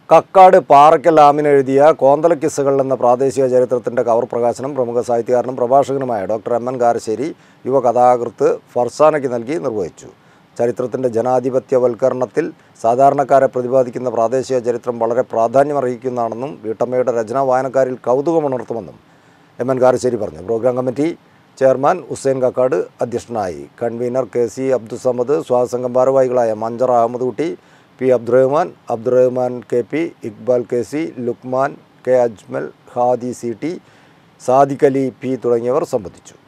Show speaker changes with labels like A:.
A: കക്കാട് പാറയ്ക്കൽ ആമിന് എഴുതിയ കോന്തല കിസ്സുകൾ എന്ന പ്രാദേശിക ചരിത്രത്തിൻ്റെ കവർ പ്രകാശനം പ്രമുഖ സാഹിത്യകാരനും പ്രഭാഷകനുമായ ഡോക്ടർ എം എൻ കാരശ്ശേരി യുവ കഥാകൃത്ത് ഫർസാനയ്ക്ക് നൽകി നിർവഹിച്ചു ചരിത്രത്തിൻ്റെ ജനാധിപത്യവൽക്കരണത്തിൽ സാധാരണക്കാരെ പ്രതിപാദിക്കുന്ന പ്രാദേശിക ചരിത്രം വളരെ പ്രാധാന്യമർഹിക്കുന്നതാണെന്നും വീട്ടമ്മയുടെ രചന വായനക്കാരിൽ കൗതുകമുണർത്തുമെന്നും എം എൻ കാരശ്ശേരി പറഞ്ഞു program committee chairman Hussain Kakkad അധ്യക്ഷനായി കൺവീനർ കെ സി അബ്ദുസമദ് സ്വാഗതസംഘം ഭാരവാഹികളായ Manchar Ahammed Kutty P Abdurahman Abdurahman K P Iqbal K C Luqman K Ajmal Hadi C T Sadiq Ali P തുടങ്ങിയവർ സംബന്ധിച്ചു